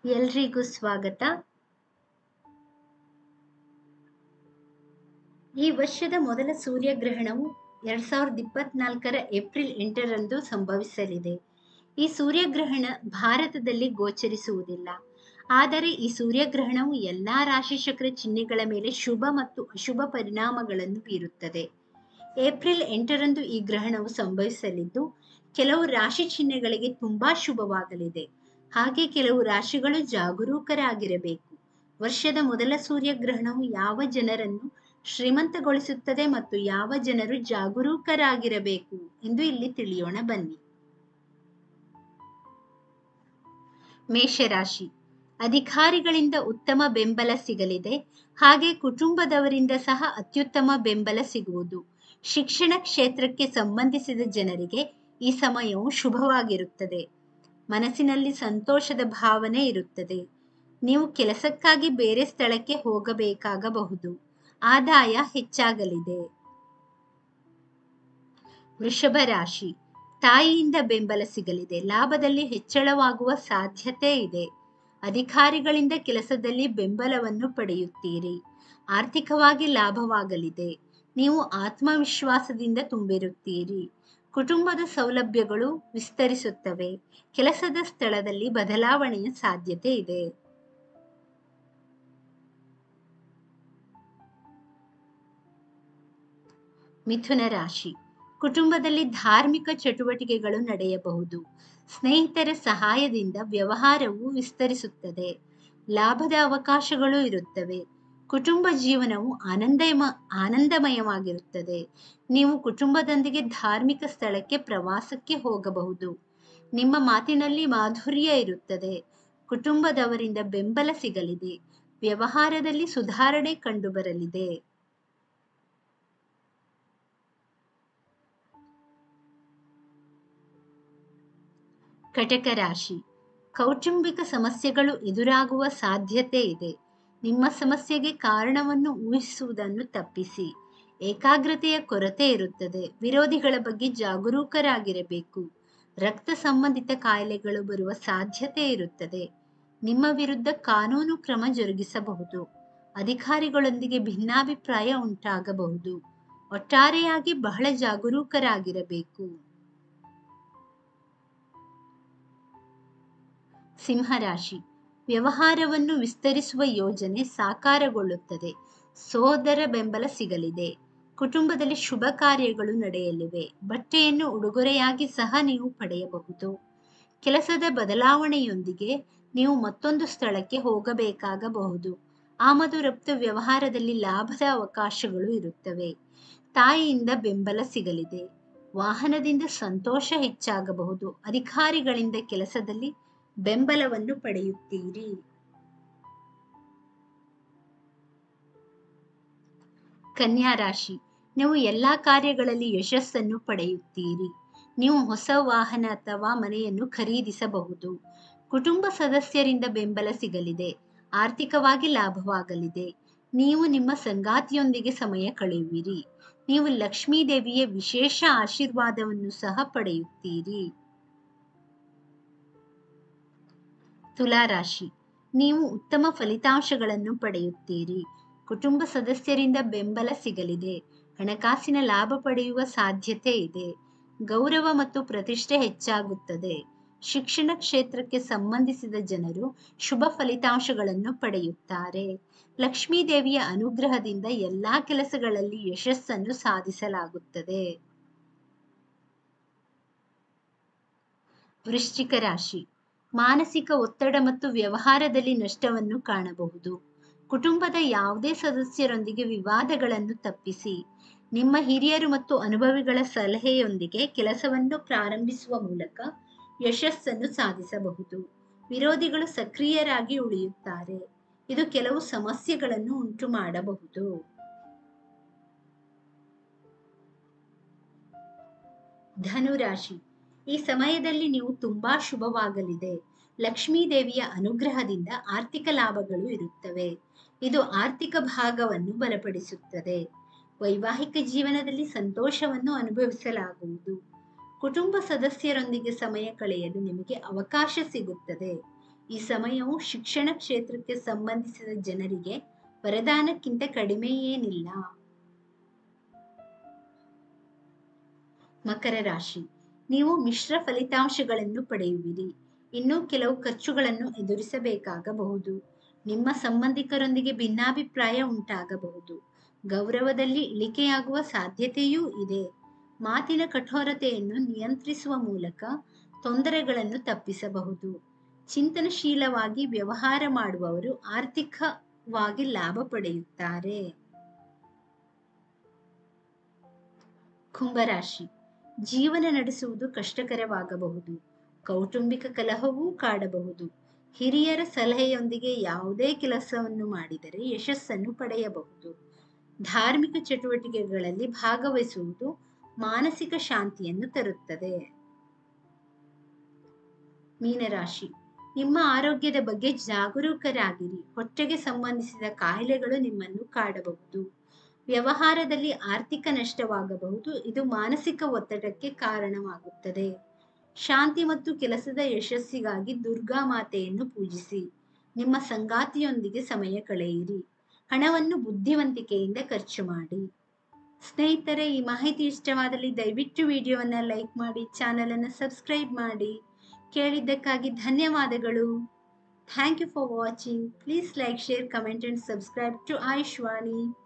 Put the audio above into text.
ಎಲ್ರಿಗೂ ಸ್ವಾಗತ ಈ ವರ್ಷದ ಮೊದಲ ಸೂರ್ಯಗ್ರಹಣವು ಎರಡ್ ಸಾವಿರದ ಇಪ್ಪತ್ನಾಲ್ಕರ ಏಪ್ರಿಲ್ ಎಂಟರಂದು ಸಂಭವಿಸಲಿದೆ ಈ ಸೂರ್ಯಗ್ರಹಣ ಭಾರತದಲ್ಲಿ ಗೋಚರಿಸುವುದಿಲ್ಲ ಆದರೆ ಈ ಸೂರ್ಯಗ್ರಹಣವು ಎಲ್ಲಾ ರಾಶಿಚಕ್ರ ಚಿಹ್ನೆಗಳ ಮೇಲೆ ಶುಭ ಮತ್ತು ಅಶುಭ ಪರಿಣಾಮಗಳನ್ನು ಬೀರುತ್ತದೆ ಏಪ್ರಿಲ್ ಎಂಟರಂದು ಈ ಗ್ರಹಣವು ಸಂಭವಿಸಲಿದ್ದು ಕೆಲವು ರಾಶಿ ಚಿಹ್ನೆಗಳಿಗೆ ತುಂಬಾ ಶುಭವಾಗಲಿದೆ ಹಾಗೆ ಕೆಲವು ರಾಶಿಗಳು ಜಾಗರೂಕರಾಗಿರಬೇಕು ವರ್ಷದ ಮೊದಲ ಸೂರ್ಯಗ್ರಹಣವು ಯಾವ ಜನರನ್ನು ಶ್ರೀಮಂತಗೊಳಿಸುತ್ತದೆ ಮತ್ತು ಯಾವ ಜನರು ಜಾಗರೂಕರಾಗಿರಬೇಕು ಎಂದು ಇಲ್ಲಿ ತಿಳಿಯೋಣ ಬನ್ನಿ ಮೇಷರಾಶಿ ಅಧಿಕಾರಿಗಳಿಂದ ಉತ್ತಮ ಬೆಂಬಲ ಸಿಗಲಿದೆ ಹಾಗೆ ಕುಟುಂಬದವರಿಂದ ಸಹ ಅತ್ಯುತ್ತಮ ಬೆಂಬಲ ಸಿಗುವುದು ಶಿಕ್ಷಣ ಕ್ಷೇತ್ರಕ್ಕೆ ಸಂಬಂಧಿಸಿದ ಜನರಿಗೆ ಈ ಸಮಯವು ಶುಭವಾಗಿರುತ್ತದೆ ಮನಸ್ಸಿನಲ್ಲಿ ಸಂತೋಷದ ಭಾವನೆ ಇರುತ್ತದೆ ನೀವು ಕೆಲಸಕ್ಕಾಗಿ ಬೇರೆ ಸ್ಥಳಕ್ಕೆ ಹೋಗಬೇಕಾಗಬಹುದು ಆದಾಯ ಹೆಚ್ಚಾಗಲಿದೆ ವೃಷಭ ರಾಶಿ ತಾಯಿಯಿಂದ ಬೆಂಬಲ ಸಿಗಲಿದೆ ಲಾಭದಲ್ಲಿ ಹೆಚ್ಚಳವಾಗುವ ಸಾಧ್ಯತೆ ಇದೆ ಅಧಿಕಾರಿಗಳಿಂದ ಕೆಲಸದಲ್ಲಿ ಬೆಂಬಲವನ್ನು ಪಡೆಯುತ್ತೀರಿ ಆರ್ಥಿಕವಾಗಿ ಲಾಭವಾಗಲಿದೆ ನೀವು ಆತ್ಮವಿಶ್ವಾಸದಿಂದ ತುಂಬಿರುತ್ತೀರಿ ಕುಟುಂಬದ ಸೌಲಭ್ಯಗಳು ವಿಸ್ತರಿಸುತ್ತವೆ ಕೆಲಸದ ಸ್ಥಳದಲ್ಲಿ ಬದಲಾವಣೆಯ ಸಾಧ್ಯತೆ ಇದೆ ಮಿಥುನ ರಾಶಿ ಕುಟುಂಬದಲ್ಲಿ ಧಾರ್ಮಿಕ ಚಟುವಟಿಕೆಗಳು ನಡೆಯಬಹುದು ಸ್ನೇಹಿತರ ಸಹಾಯದಿಂದ ವ್ಯವಹಾರವು ವಿಸ್ತರಿಸುತ್ತದೆ ಲಾಭದ ಅವಕಾಶಗಳು ಇರುತ್ತವೆ ಕುಟುಂಬ ಜೀವನವು ಆನಂದಮ ಆನಂದಮಯವಾಗಿರುತ್ತದೆ ನೀವು ಕುಟುಂಬದೊಂದಿಗೆ ಧಾರ್ಮಿಕ ಸ್ಥಳಕ್ಕೆ ಪ್ರವಾಸಕ್ಕೆ ಹೋಗಬಹುದು ನಿಮ್ಮ ಮಾತಿನಲ್ಲಿ ಮಾಧುರ್ಯ ಇರುತ್ತದೆ ಕುಟುಂಬದವರಿಂದ ಬೆಂಬಲ ಸಿಗಲಿದೆ ವ್ಯವಹಾರದಲ್ಲಿ ಸುಧಾರಣೆ ಕಂಡುಬರಲಿದೆ ಕಟಕ ರಾಶಿ ಕೌಟುಂಬಿಕ ಸಮಸ್ಯೆಗಳು ಎದುರಾಗುವ ಸಾಧ್ಯತೆ ಇದೆ ನಿಮ್ಮ ಸಮಸ್ಯೆಗೆ ಕಾರಣವನ್ನು ಊಹಿಸುವುದನ್ನು ತಪ್ಪಿಸಿ ಏಕಾಗ್ರತೆಯ ಕೊರತೆ ಇರುತ್ತದೆ ವಿರೋಧಿಗಳ ಬಗ್ಗೆ ಜಾಗರೂಕರಾಗಿರಬೇಕು ರಕ್ತ ಸಂಬಂಧಿತ ಕಾಯಿಲೆಗಳು ಬರುವ ಸಾಧ್ಯತೆ ಇರುತ್ತದೆ ನಿಮ್ಮ ವಿರುದ್ಧ ಕಾನೂನು ಕ್ರಮ ಜರುಗಿಸಬಹುದು ಅಧಿಕಾರಿಗಳೊಂದಿಗೆ ಭಿನ್ನಾಭಿಪ್ರಾಯ ಉಂಟಾಗಬಹುದು ಒಟ್ಟಾರೆಯಾಗಿ ಬಹಳ ಜಾಗರೂಕರಾಗಿರಬೇಕು ಸಿಂಹರಾಶಿ ವ್ಯವಹಾರವನ್ನು ವಿಸ್ತರಿಸುವ ಯೋಜನೆ ಸಾಕಾರಗೊಳ್ಳುತ್ತದೆ ಸೋದರ ಬೆಂಬಲ ಸಿಗಲಿದೆ ಕುಟುಂಬದಲ್ಲಿ ಶುಭ ಕಾರ್ಯಗಳು ನಡೆಯಲಿವೆ ಬಟ್ಟೆಯನ್ನು ಉಡುಗೊರೆಯಾಗಿ ಸಹ ನೀವು ಪಡೆಯಬಹುದು ಕೆಲಸದ ಬದಲಾವಣೆಯೊಂದಿಗೆ ನೀವು ಮತ್ತೊಂದು ಸ್ಥಳಕ್ಕೆ ಹೋಗಬೇಕಾಗಬಹುದು ಆಮದು ರಫ್ತು ವ್ಯವಹಾರದಲ್ಲಿ ಲಾಭದ ಅವಕಾಶಗಳು ಇರುತ್ತವೆ ತಾಯಿಯಿಂದ ಬೆಂಬಲ ಸಿಗಲಿದೆ ವಾಹನದಿಂದ ಸಂತೋಷ ಹೆಚ್ಚಾಗಬಹುದು ಅಧಿಕಾರಿಗಳಿಂದ ಕೆಲಸದಲ್ಲಿ ಬೆಂಬಲವನ್ನು ಪಡೆಯುತ್ತೀರಿ ಕನ್ಯಾ ರಾಶಿ ನೀವು ಎಲ್ಲಾ ಕಾರ್ಯಗಳಲ್ಲಿ ಯಶಸ್ಸನ್ನು ಪಡೆಯುತ್ತೀರಿ ನೀವು ಹೊಸ ವಾಹನ ಅಥವಾ ಮನೆಯನ್ನು ಖರೀದಿಸಬಹುದು ಕುಟುಂಬ ಸದಸ್ಯರಿಂದ ಬೆಂಬಲ ಸಿಗಲಿದೆ ಆರ್ಥಿಕವಾಗಿ ಲಾಭವಾಗಲಿದೆ ನೀವು ನಿಮ್ಮ ಸಂಗಾತಿಯೊಂದಿಗೆ ಸಮಯ ಕಳೆಯುವಿರಿ ನೀವು ಲಕ್ಷ್ಮೀ ದೇವಿಯ ವಿಶೇಷ ಆಶೀರ್ವಾದವನ್ನು ಸಹ ಪಡೆಯುತ್ತೀರಿ ತುಲಾರಾಶಿ ನೀವು ಉತ್ತಮ ಫಲಿತಾಂಶಗಳನ್ನು ಪಡೆಯುತ್ತೀರಿ ಕುಟುಂಬ ಸದಸ್ಯರಿಂದ ಬೆಂಬಲ ಸಿಗಲಿದೆ ಹಣಕಾಸಿನ ಲಾಭ ಪಡೆಯುವ ಸಾಧ್ಯತೆ ಇದೆ ಗೌರವ ಮತ್ತು ಪ್ರತಿಷ್ಠೆ ಹೆಚ್ಚಾಗುತ್ತದೆ ಶಿಕ್ಷಣ ಕ್ಷೇತ್ರಕ್ಕೆ ಸಂಬಂಧಿಸಿದ ಜನರು ಶುಭ ಫಲಿತಾಂಶಗಳನ್ನು ಪಡೆಯುತ್ತಾರೆ ಲಕ್ಷ್ಮೀ ದೇವಿಯ ಅನುಗ್ರಹದಿಂದ ಎಲ್ಲಾ ಕೆಲಸಗಳಲ್ಲಿ ಯಶಸ್ಸನ್ನು ಸಾಧಿಸಲಾಗುತ್ತದೆ ವೃಶ್ಚಿಕ ರಾಶಿ ಮಾನಸಿಕ ಒತ್ತಡ ಮತ್ತು ವ್ಯವಹಾರದಲ್ಲಿ ನಷ್ಟವನ್ನು ಕಾಣಬಹುದು ಕುಟುಂಬದ ಯಾವುದೇ ಸದಸ್ಯರೊಂದಿಗೆ ವಿವಾದಗಳನ್ನು ತಪ್ಪಿಸಿ ನಿಮ್ಮ ಹಿರಿಯರು ಮತ್ತು ಅನುಭವಿಗಳ ಸಲಹೆಯೊಂದಿಗೆ ಕೆಲಸವನ್ನು ಪ್ರಾರಂಭಿಸುವ ಮೂಲಕ ಯಶಸ್ಸನ್ನು ಸಾಧಿಸಬಹುದು ವಿರೋಧಿಗಳು ಸಕ್ರಿಯರಾಗಿ ಉಳಿಯುತ್ತಾರೆ ಇದು ಕೆಲವು ಸಮಸ್ಯೆಗಳನ್ನು ಉಂಟು ಮಾಡಬಹುದು ಧನುರಾಶಿ ಈ ಸಮಯದಲ್ಲಿ ನೀವು ತುಂಬಾ ಶುಭವಾಗಲಿದೆ ಲಕ್ಷ್ಮೀ ದೇವಿಯ ಅನುಗ್ರಹದಿಂದ ಆರ್ಥಿಕ ಲಾಭಗಳು ಇರುತ್ತವೆ ಇದು ಆರ್ಥಿಕ ಭಾಗವನ್ನು ಬಲಪಡಿಸುತ್ತದೆ ವೈವಾಹಿಕ ಜೀವನದಲ್ಲಿ ಸಂತೋಷವನ್ನು ಅನುಭವಿಸಲಾಗುವುದು ಕುಟುಂಬ ಸದಸ್ಯರೊಂದಿಗೆ ಸಮಯ ಕಳೆಯಲು ನಿಮಗೆ ಅವಕಾಶ ಸಿಗುತ್ತದೆ ಈ ಸಮಯವು ಶಿಕ್ಷಣ ಕ್ಷೇತ್ರಕ್ಕೆ ಸಂಬಂಧಿಸಿದ ಜನರಿಗೆ ವರದಾನಕ್ಕಿಂತ ಕಡಿಮೆ ಏನಿಲ್ಲ ಮಕರ ರಾಶಿ ನೀವು ಮಿಶ್ರ ಫಲಿತಾಂಶಗಳನ್ನು ಪಡೆಯುವಿರಿ ಇನ್ನೂ ಕೆಲವು ಖರ್ಚುಗಳನ್ನು ಎದುರಿಸಬೇಕಾಗಬಹುದು ನಿಮ್ಮ ಸಂಬಂಧಿಕರೊಂದಿಗೆ ಭಿನ್ನಾಭಿಪ್ರಾಯ ಉಂಟಾಗಬಹುದು ಗೌರವದಲ್ಲಿ ಇಳಿಕೆಯಾಗುವ ಸಾಧ್ಯತೆಯೂ ಇದೆ ಮಾತಿನ ಕಠೋರತೆಯನ್ನು ನಿಯಂತ್ರಿಸುವ ಮೂಲಕ ತೊಂದರೆಗಳನ್ನು ತಪ್ಪಿಸಬಹುದು ಚಿಂತನಶೀಲವಾಗಿ ವ್ಯವಹಾರ ಮಾಡುವವರು ಆರ್ಥಿಕವಾಗಿ ಲಾಭ ಪಡೆಯುತ್ತಾರೆ ಕುಂಭರಾಶಿ ಜೀವನ ನಡೆಸುವುದು ಕಷ್ಟಕರವಾಗಬಹುದು ಕೌಟುಂಬಿಕ ಕಲಹವೂ ಕಾಡಬಹುದು ಹಿರಿಯರ ಸಲಹೆಯೊಂದಿಗೆ ಯಾವುದೇ ಕೆಲಸವನ್ನು ಮಾಡಿದರೆ ಯಶಸ್ಸನ್ನು ಪಡೆಯಬಹುದು ಧಾರ್ಮಿಕ ಚಟುವಟಿಕೆಗಳಲ್ಲಿ ಭಾಗವಹಿಸುವುದು ಮಾನಸಿಕ ಶಾಂತಿಯನ್ನು ತರುತ್ತದೆ ಮೀನರಾಶಿ ನಿಮ್ಮ ಆರೋಗ್ಯದ ಬಗ್ಗೆ ಜಾಗರೂಕರಾಗಿರಿ ಹೊಟ್ಟೆಗೆ ಸಂಬಂಧಿಸಿದ ಕಾಯಿಲೆಗಳು ನಿಮ್ಮನ್ನು ಕಾಡಬಹುದು ವ್ಯವಹಾರದಲ್ಲಿ ಆರ್ಥಿಕ ನಷ್ಟವಾಗಬಹುದು ಇದು ಮಾನಸಿಕ ಒತ್ತಡಕ್ಕೆ ಕಾರಣವಾಗುತ್ತದೆ ಶಾಂತಿ ಮತ್ತು ಕೆಲಸದ ಯಶಸ್ಸಿಗಾಗಿ ದುರ್ಗಾ ಮಾತೆಯನ್ನು ಪೂಜಿಸಿ ನಿಮ್ಮ ಸಂಗಾತಿಯೊಂದಿಗೆ ಸಮಯ ಕಳೆಯಿರಿ ಹಣವನ್ನು ಬುದ್ಧಿವಂತಿಕೆಯಿಂದ ಖರ್ಚು ಮಾಡಿ ಸ್ನೇಹಿತರೆ ಈ ಮಾಹಿತಿ ಇಷ್ಟವಾದಲ್ಲಿ ದಯವಿಟ್ಟು ವಿಡಿಯೋವನ್ನು ಲೈಕ್ ಮಾಡಿ ಚಾನಲನ್ನು ಸಬ್ಸ್ಕ್ರೈಬ್ ಮಾಡಿ ಕೇಳಿದ್ದಕ್ಕಾಗಿ ಧನ್ಯವಾದಗಳು thank you for watching please like share comment and subscribe to ಆಯುಷ್ವಾಣಿ